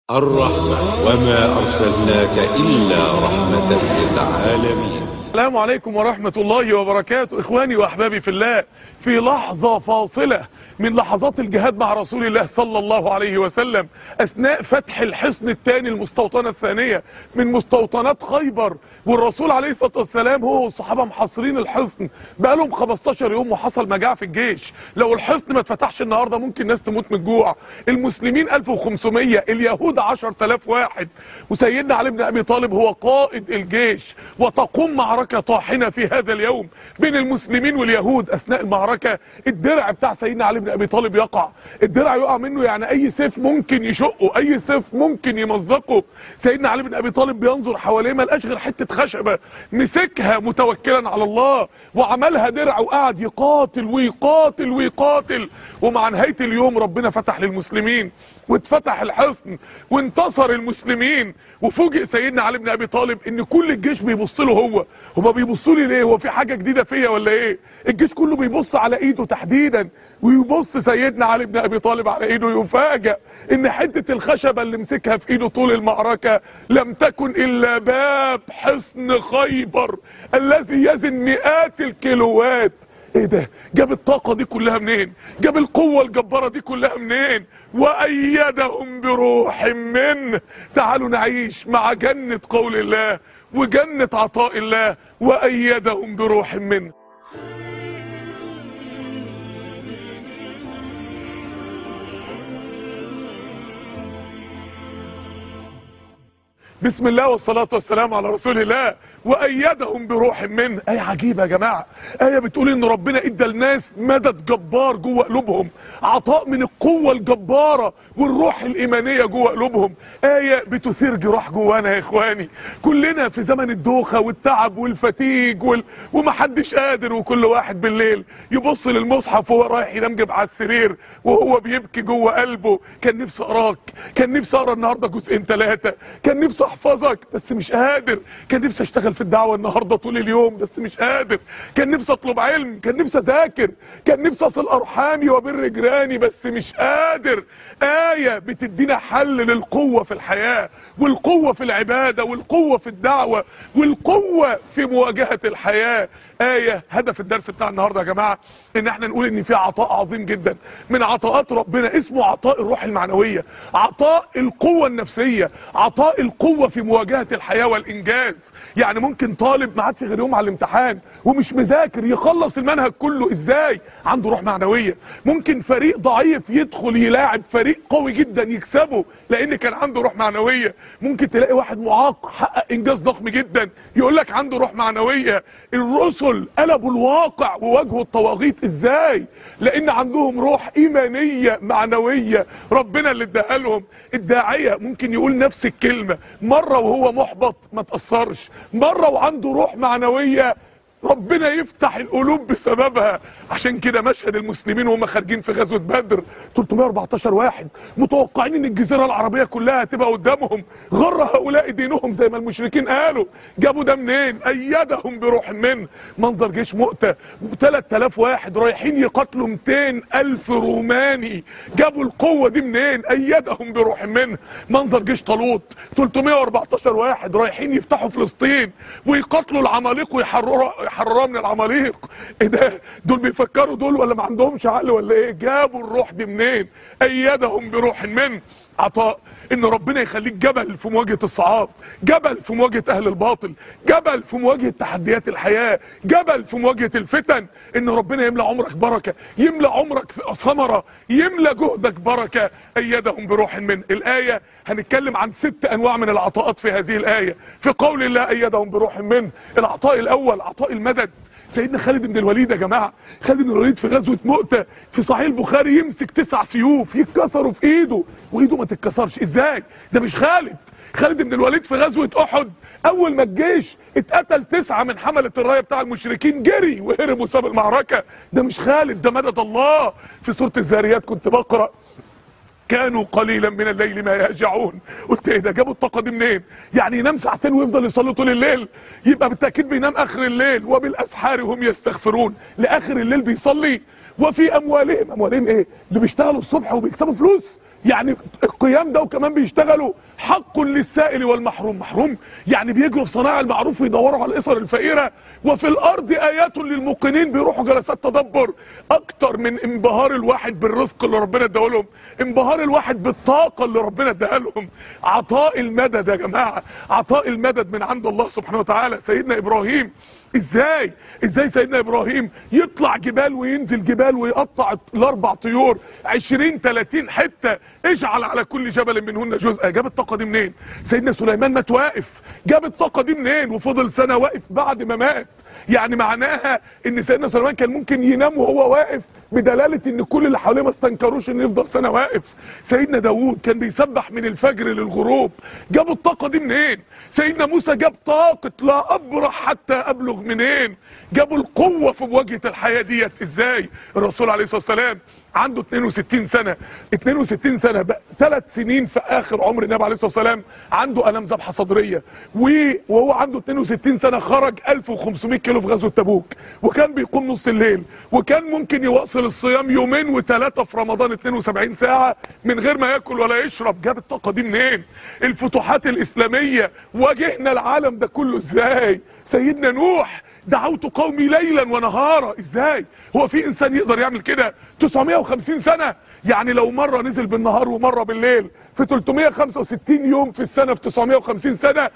الرحمة وما أرسلناك إلا رحمة للعالمين السلام عليكم ورحمة الله وبركاته إخواني وأحبابي في الله في لحظة فاصلة من لحظات الجهاد مع رسول الله صلى الله عليه وسلم أثناء فتح الحصن الثاني المستوطنة الثانية من مستوطنات خيبر والرسول عليه الصلاة والسلام هو والصحابة محاصرين الحصن بقالهم 15 يوم وحصل مجاعة في الجيش لو الحصن ما اتفتحش النهاردة ممكن ناس تموت من الجوع المسلمين 1500 اليهود 10000 واحد وسيدنا علي بن أبي طالب هو قائد الجيش وتقوم معركة طاحنة في هذا اليوم بين المسلمين واليهود أثناء المعركة الدرع بتاع سيدنا علي بن أبي طالب يقع الدرع يقع منه يعني أي سيف ممكن يشقه أي سيف ممكن يمزقه سيدنا علي بن أبي طالب بينظر حواليه ما لقاش غير حتة خشبة مسكها متوكلا على الله وعملها درع وقعد يقاتل ويقاتل ويقاتل ومع نهاية اليوم ربنا فتح للمسلمين واتفتح الحصن وانتصر المسلمين وفوجئ سيدنا علي بن ابي طالب ان كل الجيش بيبص له هو هما بيبصوا لي ليه هو في حاجه جديده فيا ولا ايه الجيش كله بيبص على ايده تحديدا ويبص سيدنا علي بن ابي طالب على ايده يفاجئ ان حته الخشبه اللي مسكها في ايده طول المعركه لم تكن الا باب حصن خيبر الذي يزن مئات الكيلوات ايه ده جاب الطاقة دي كلها منين جاب القوة الجبارة دي كلها منين وأيدهم بروح منه تعالوا نعيش مع جنة قول الله وجنة عطاء الله وأيدهم بروح منه بسم الله والصلاة والسلام على رسول الله وأيدهم بروح منه آية عجيبة يا جماعة آية بتقول إن ربنا إدى الناس مدد جبار جوه قلوبهم عطاء من القوة الجبارة والروح الإيمانية جوه قلوبهم آية بتثير جراح جوانا يا إخواني كلنا في زمن الدوخة والتعب والفتيج وال... ومحدش قادر وكل واحد بالليل يبص للمصحف وهو رايح ينام جنب على السرير وهو بيبكي جوه قلبه كان نفسي أقراك كان نفسي أقرا النهاردة جزئين ثلاثة كان نفسي أحفظك بس مش قادر كان نفسي أشتغل في الدعوة النهاردة طول اليوم بس مش قادر كان نفسي اطلب علم كان نفسي اذاكر كان نفسي اصل ارحامي وبر جيراني بس مش قادر آية بتدينا حل للقوة في الحياة والقوة في العبادة والقوة في الدعوة والقوة في مواجهة الحياة آية هدف الدرس بتاع النهاردة يا جماعة ان احنا نقول ان في عطاء عظيم جدا من عطاءات ربنا اسمه عطاء الروح المعنوية عطاء القوة النفسية عطاء القوة في مواجهة الحياة والانجاز يعني ممكن طالب ما عادش غير يوم على الامتحان ومش مذاكر يخلص المنهج كله ازاي عنده روح معنوية ممكن فريق ضعيف يدخل يلاعب فريق قوي جدا يكسبه لان كان عنده روح معنوية ممكن تلاقي واحد معاق حقق انجاز ضخم جدا يقول لك عنده روح معنوية الرسل قلبوا الواقع وواجهوا الطواغيت ازاي لان عندهم روح ايمانية معنوية ربنا اللي اداها لهم الداعية ممكن يقول نفس الكلمة مرة وهو محبط ما تأثرش مرة وعنده روح معنوية ربنا يفتح القلوب بسببها عشان كده مشهد المسلمين وهم خارجين في غزوة بدر 314 واحد متوقعين ان الجزيرة العربية كلها هتبقى قدامهم غر هؤلاء دينهم زي ما المشركين قالوا جابوا ده منين ايدهم بروح منه منظر جيش مؤتة 3000 واحد رايحين يقاتلوا 200 الف روماني جابوا القوة دي منين ايدهم بروح منه منظر جيش طالوت 314 واحد رايحين يفتحوا فلسطين ويقاتلوا العمالقه ويحرروا يحررها من العماليق ايه ده دول بيفكروا دول ولا ما عندهمش عقل ولا ايه جابوا الروح دي منين ايدهم بروح من عطاء ان ربنا يخليك جبل في مواجهه الصعاب جبل في مواجهه اهل الباطل جبل في مواجهه تحديات الحياه جبل في مواجهه الفتن ان ربنا يملى عمرك بركه يملى عمرك ثمره يملى جهدك بركه ايدهم بروح من الايه هنتكلم عن ست انواع من العطاءات في هذه الايه في قول الله ايدهم بروح من العطاء الاول عطاء المدد سيدنا خالد بن الوليد يا جماعه خالد بن الوليد في غزوه مؤته في صحيح البخاري يمسك تسع سيوف يتكسروا في ايده وايده ما تتكسرش ازاي ده مش خالد خالد بن الوليد في غزوه احد اول ما الجيش اتقتل تسعه من حمله الرايه بتاع المشركين جري وهرب وساب المعركه ده مش خالد ده مدد الله في سوره الذاريات كنت بقرا كانوا قليلا من الليل ما يهجعون قلت ايه ده جابوا الطاقه دي منين يعني ينام ساعتين ويفضل يصلي طول الليل يبقى بالتاكيد بينام اخر الليل وبالاسحار هم يستغفرون لاخر الليل بيصلي وفي اموالهم اموالهم ايه اللي بيشتغلوا الصبح وبيكسبوا فلوس يعني القيام ده وكمان بيشتغلوا حق للسائل والمحروم محروم يعني بيجروا في صناع المعروف ويدوروا على الاسر الفقيره وفي الارض ايات للموقنين بيروحوا جلسات تدبر اكتر من انبهار الواحد بالرزق اللي ربنا اداه لهم انبهار الواحد بالطاقه اللي ربنا اداها لهم عطاء المدد يا جماعه عطاء المدد من عند الله سبحانه وتعالى سيدنا ابراهيم ازاي ازاي سيدنا ابراهيم يطلع جبال وينزل جبال ويقطع الاربع طيور 20 30 حته اجعل على كل جبل منهن جزءا جاب الطاقه دي منين سيدنا سليمان مات واقف جاب الطاقه دي منين وفضل سنه واقف بعد ما مات يعني معناها ان سيدنا سليمان كان ممكن ينام وهو واقف بدلاله ان كل اللي حواليه ما استنكروش انه يفضل سنه واقف سيدنا داوود كان بيسبح من الفجر للغروب جاب الطاقه دي منين سيدنا موسى جاب طاقه لا ابرح حتى ابلغ منين جابوا القوه في مواجهه الحياه ديت ازاي الرسول عليه الصلاه والسلام عنده 62 سنه 62 سنه بقى ثلاث سنين في اخر عمر النبي عليه الصلاه والسلام عنده الام ذبحه صدريه و- وهو عنده 62 سنه خرج 1500 كيلو في غزوه تبوك وكان بيقوم نص الليل وكان ممكن يواصل الصيام يومين وثلاثه في رمضان 72 ساعه من غير ما ياكل ولا يشرب جاب الطاقه دي منين الفتوحات الاسلاميه واجهنا العالم ده كله ازاي سيدنا نوح دعوت قومي ليلا ونهارا ازاي هو في انسان يقدر يعمل كده 950 سنه يعني لو مره نزل بالنهار ومره بالليل في 365 يوم في السنه في 950 سنه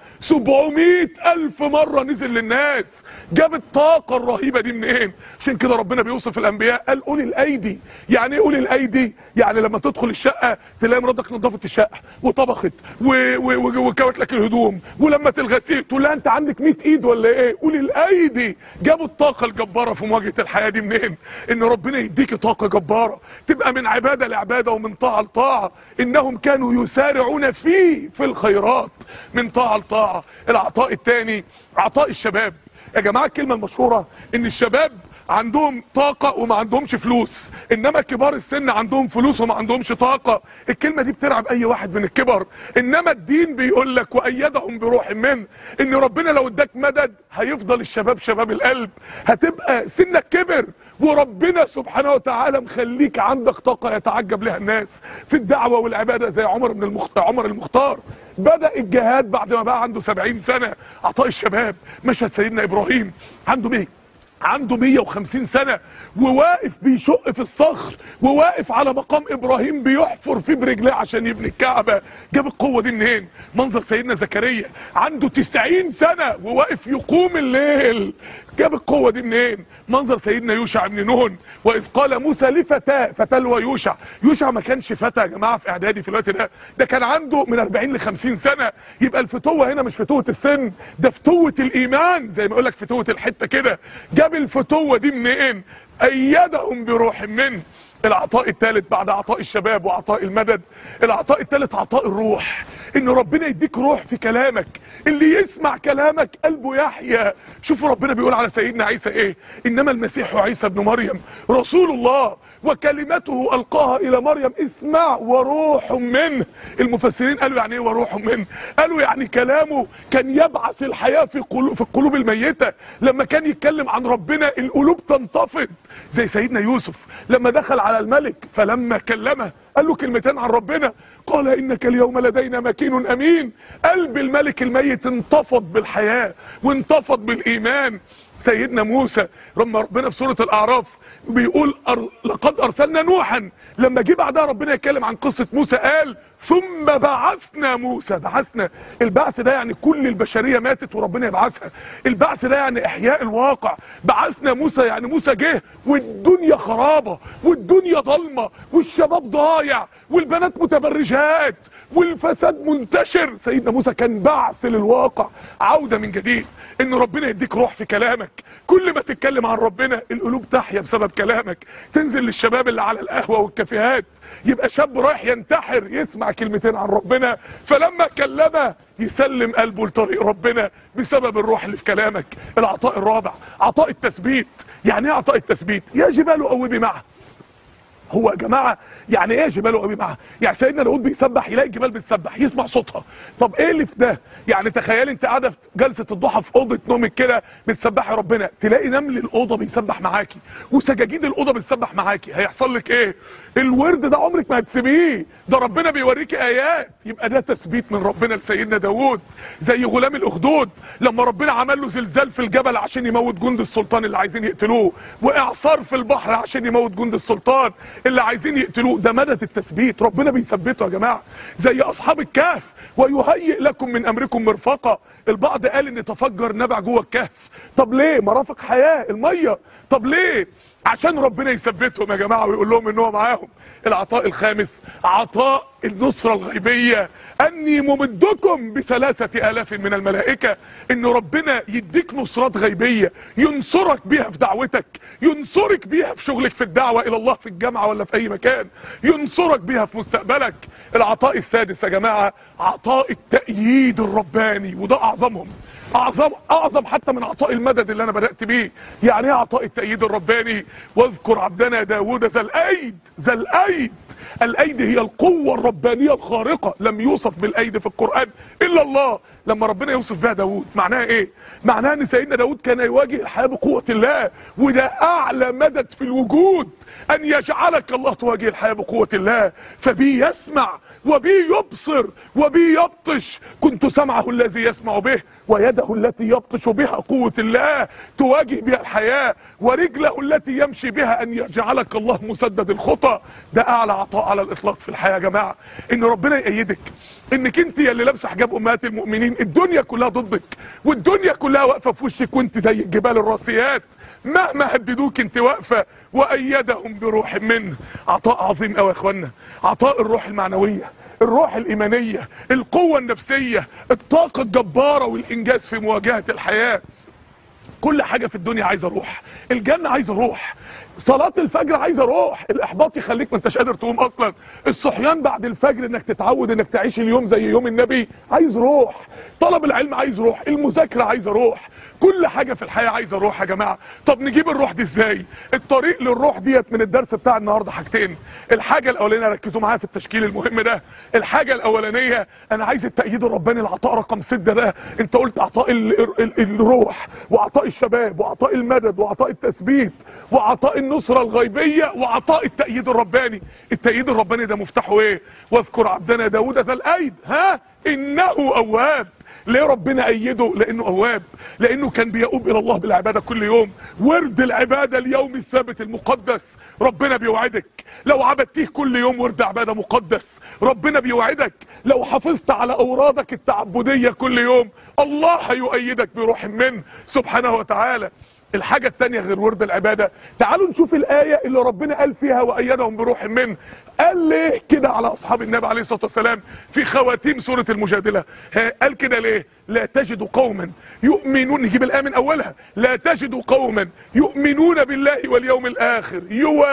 700 الف مره نزل للناس جاب الطاقه الرهيبه دي منين عشان كده ربنا بيوصف الانبياء قال اولي الايدي يعني ايه اولي الايدي يعني لما تدخل الشقه تلاقي مراتك نظفت الشقه وطبخت و- و- و- وكوت لك الهدوم ولما الغسيل تقول لها انت عندك 100 ايد ولا ايه اولي الايدي جابوا الطاقه الجباره في مواجهه الحياه دي منين ان ربنا يديك طاقه جباره تبقى من عباده لعباده ومن طاعه لطاعه انهم كانوا يسارعون فيه في الخيرات من طاعه لطاعه العطاء الثاني عطاء الشباب يا جماعه الكلمه المشهوره ان الشباب عندهم طاقة وما عندهمش فلوس انما كبار السن عندهم فلوس وما عندهمش طاقة الكلمة دي بترعب اي واحد من الكبر انما الدين بيقول لك وايدهم بروح منه ان ربنا لو اداك مدد هيفضل الشباب شباب القلب هتبقى سنك كبر وربنا سبحانه وتعالى مخليك عندك طاقة يتعجب لها الناس في الدعوة والعبادة زي عمر بن المختار عمر المختار بدأ الجهاد بعد ما بقى عنده 70 سنة عطاء الشباب مشهد سيدنا ابراهيم عنده ميه عنده 150 سنة وواقف بيشق في الصخر وواقف على مقام ابراهيم بيحفر فيه برجليه عشان يبني الكعبة جاب القوة دي منين منظر سيدنا زكريا عنده 90 سنة وواقف يقوم الليل جاب القوة دي منين منظر سيدنا يوشع بن نون واذ قال موسى لفتاه فتاه اللي هو يوشع يوشع ما كانش فتى يا جماعة في اعدادي في الوقت ده ده كان عنده من 40 ل 50 سنة يبقى الفتوة هنا مش فتوة السن ده فتوة الايمان زي ما يقول لك فتوة الحتة كده جاب الفتوة دي منين ايدهم بروح منه العطاء الثالث بعد عطاء الشباب وعطاء المدد العطاء الثالث عطاء الروح ان ربنا يديك روح في كلامك اللي يسمع كلامك قلبه يحيا شوفوا ربنا بيقول على سيدنا عيسى ايه انما المسيح عيسى ابن مريم رسول الله وكلمته القاها الى مريم اسمع وروح منه المفسرين قالوا يعني ايه وروح منه قالوا يعني كلامه كان يبعث الحياه في قلوب في القلوب الميته لما كان يتكلم عن ربنا القلوب تنتفض زي سيدنا يوسف لما دخل على الملك فلما كلمه قال له كلمتين عن ربنا قال انك اليوم لدينا مكين امين قلب الملك الميت انتفض بالحياه وانتفض بالايمان سيدنا موسى لما ربنا في سوره الاعراف بيقول أر... لقد ارسلنا نوحا لما جه بعدها ربنا يتكلم عن قصه موسى قال ثم بعثنا موسى بعثنا البعث ده يعني كل البشريه ماتت وربنا يبعثها البعث ده يعني احياء الواقع بعثنا موسى يعني موسى جه والدنيا خرابه والدنيا ضلمه والشباب ضايع والبنات متبرجات والفساد منتشر سيدنا موسى كان بعث للواقع عوده من جديد ان ربنا يديك روح في كلامك كل ما تتكلم عن ربنا القلوب تحيا بسبب كلامك تنزل للشباب اللي على القهوه والكافيهات يبقى شاب رايح ينتحر يسمع كلمتين عن ربنا فلما كلمه يسلم قلبه لطريق ربنا بسبب الروح اللي في كلامك العطاء الرابع عطاء التثبيت يعني ايه عطاء التثبيت يا جبال اوبي معه هو يا جماعه يعني ايه جبال قوي معاها يعني سيدنا داود بيسبح يلاقي الجبال بتسبح يسمع صوتها طب ايه اللي في ده يعني تخيل انت قاعده في جلسه الضحى في اوضه نومك كده بتسبحي ربنا تلاقي نمل الاوضه بيسبح معاكي وسجاجيد الاوضه بتسبح معاكي هيحصل لك ايه الورد ده عمرك ما هتسيبيه ده ربنا بيوريكي ايات يبقى ده تثبيت من ربنا لسيدنا داود زي غلام الاخدود لما ربنا عمل له زلزال في الجبل عشان يموت جند السلطان اللي عايزين يقتلوه واعصار في البحر عشان يموت جند السلطان اللي عايزين يقتلوه ده مدد التثبيت ربنا بيثبته يا جماعه زي اصحاب الكهف ويهيئ لكم من امركم مرفقا البعض قال ان تفجر نبع جوه الكهف طب ليه مرافق حياه الميه طب ليه عشان ربنا يثبتهم يا جماعه ويقول لهم ان هو معاهم العطاء الخامس عطاء النصره الغيبيه اني ممدكم بثلاثه الاف من الملائكه ان ربنا يديك نصرات غيبيه ينصرك بيها في دعوتك ينصرك بيها في شغلك في الدعوه الى الله في الجامعه ولا في اي مكان ينصرك بيها في مستقبلك العطاء السادس يا جماعه عطاء التأييد الرباني وده اعظمهم اعظم اعظم حتى من عطاء المدد اللي انا بدات بيه يعني ايه عطاء التأييد الرباني واذكر عبدنا داوود ذا الايد ذا الايد الايد هي القوه الربانيه الخارقه لم يوصف بالايد في القران الا الله لما ربنا يوصف بها داوود معناها ايه معناها ان سيدنا داوود كان يواجه الحياه بقوه الله وده اعلى مدد في الوجود ان يجعلك الله تواجه الحياه بقوه الله فبي يسمع وبي يبصر وبي يبطش كنت سمعه الذي يسمع به ويده التي يبطش بها قوه الله تواجه بها الحياه ورجله التي يمشي بها ان يجعلك الله مسدد الخطى ده اعلى عطاء على الاطلاق في الحياه يا جماعه ان ربنا يأيدك انك انت يا اللي لابسه حجاب امهات المؤمنين الدنيا كلها ضدك والدنيا كلها واقفه في وشك وانت زي الجبال الراسيات مهما هددوك انت واقفه وايدهم بروح منه عطاء عظيم قوي يا اخوانا عطاء الروح المعنويه الروح الايمانيه القوه النفسيه الطاقه الجباره والانجاز في مواجهه الحياه كل حاجه في الدنيا عايزه روح الجنه عايزه روح صلاة الفجر عايزة روح الإحباط يخليك ما انتش قادر تقوم أصلا الصحيان بعد الفجر إنك تتعود إنك تعيش اليوم زي يوم النبي عايز روح طلب العلم عايز روح المذاكرة عايزة روح كل حاجة في الحياة عايزة روح يا جماعة طب نجيب الروح دي إزاي الطريق للروح ديت من الدرس بتاع النهاردة حاجتين الحاجة الأولانية ركزوا معايا في التشكيل المهم ده الحاجة الأولانية أنا عايز التأييد الرباني العطاء رقم ستة ده أنت قلت عطاء ال ال ال الروح وعطاء الشباب وعطاء المدد وعطاء التثبيت وعطاء النصرة الغيبية وعطاء التأييد الرباني التأييد الرباني ده مفتاحه ايه واذكر عبدنا داود ذا الايد ها انه اواب ليه ربنا ايده لانه اواب لانه كان بيؤوب الى الله بالعباده كل يوم ورد العباده اليوم الثابت المقدس ربنا بيوعدك لو عبدتيه كل يوم ورد عباده مقدس ربنا بيوعدك لو حافظت على اورادك التعبديه كل يوم الله هيؤيدك بروح منه سبحانه وتعالى الحاجة التانية غير ورد العبادة تعالوا نشوف الآية اللي ربنا قال فيها وأيدهم بروح منه قال ليه كده على أصحاب النبي عليه الصلاة والسلام في خواتيم سورة المجادلة ها، قال كده ليه لا تجد قوما يؤمنون نجيب الآية من أولها لا تجد قوما يؤمنون بالله واليوم الآخر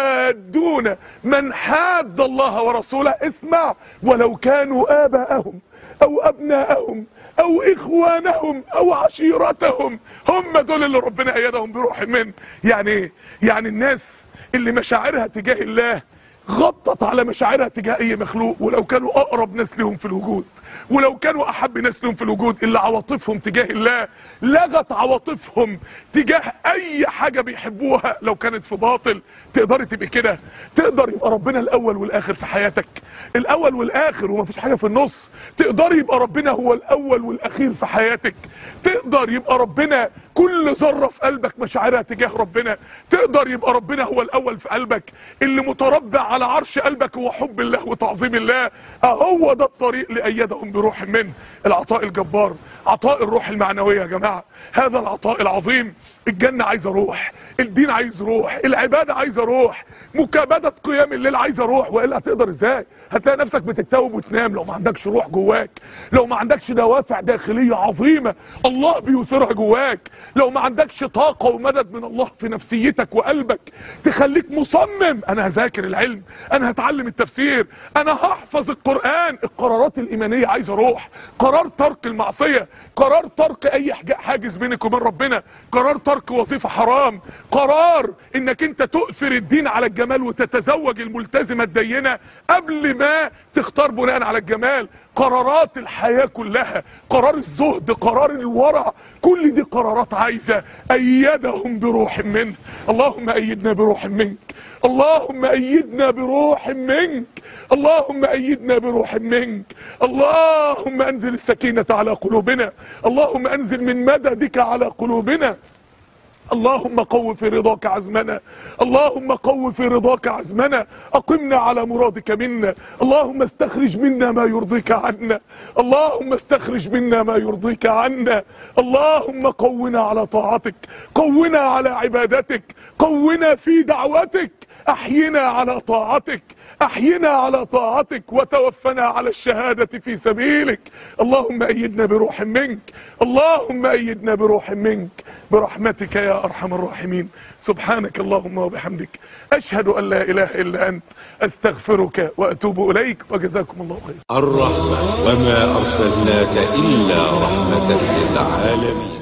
يوادون من حاد الله ورسوله اسمع ولو كانوا آباءهم أو أبناءهم او اخوانهم او عشيرتهم هم دول اللي ربنا ايدهم بروح منه يعني ايه يعني الناس اللي مشاعرها تجاه الله غطت على مشاعرها تجاه اي مخلوق ولو كانوا اقرب ناس لهم في الوجود ولو كانوا احب ناس لهم في الوجود اللي عواطفهم تجاه الله لغت عواطفهم تجاه اي حاجه بيحبوها لو كانت في باطل تقدري تبقي كده تقدر يبقى ربنا الاول والاخر في حياتك الاول والاخر ومفيش حاجه في النص تقدر يبقى ربنا هو الاول والاخير في حياتك تقدر يبقى ربنا كل ذره في قلبك مشاعرها تجاه ربنا تقدر يبقى ربنا هو الاول في قلبك اللي متربع على عرش قلبك هو حب الله وتعظيم الله اهو ده الطريق لايدهم بروح منه العطاء الجبار عطاء الروح المعنويه يا جماعه هذا العطاء العظيم الجنه عايزه روح الدين عايز روح العباده عايزه روح مكابده قيام الليل عايزه روح والا هتقدر ازاي هتلاقي نفسك بتتوب وتنام لو ما عندكش روح جواك لو ما عندكش دوافع داخليه عظيمه الله بيثيرها جواك لو ما عندكش طاقه ومدد من الله في نفسيتك وقلبك تخليك مصمم انا هذاكر العلم انا هتعلم التفسير انا هحفظ القران القرارات الايمانيه المعصيه عايزه روح قرار ترك المعصيه قرار ترك اي حاج- حاجز بينك وبين ربنا قرار ترك وظيفه حرام قرار انك انت تؤثر الدين على الجمال وتتزوج الملتزمه الدينه قبل ما تختار بناء على الجمال قرارات الحياه كلها قرار الزهد قرار الورع كل دي قرارات عايزه ايدهم بروح منه اللهم ايدنا بروح منك اللهم ايدنا بروح منك اللهم ايدنا بروح منك اللهم انزل السكينه على قلوبنا اللهم انزل من مددك على قلوبنا اللهم قو في رضاك عزمنا اللهم قو في رضاك عزمنا اقمنا على مرادك منا اللهم استخرج منا ما يرضيك عنا اللهم استخرج منا ما يرضيك عنا اللهم قونا على طاعتك قونا على عبادتك قونا في دعوتك احينا على طاعتك احينا على طاعتك وتوفنا على الشهادة في سبيلك اللهم ايدنا بروح منك اللهم ايدنا بروح منك برحمتك يا ارحم الراحمين سبحانك اللهم وبحمدك اشهد ان لا اله الا انت استغفرك واتوب اليك وجزاكم الله خيرا الرحمة وما أرسلناك إلا رحمة للعالمين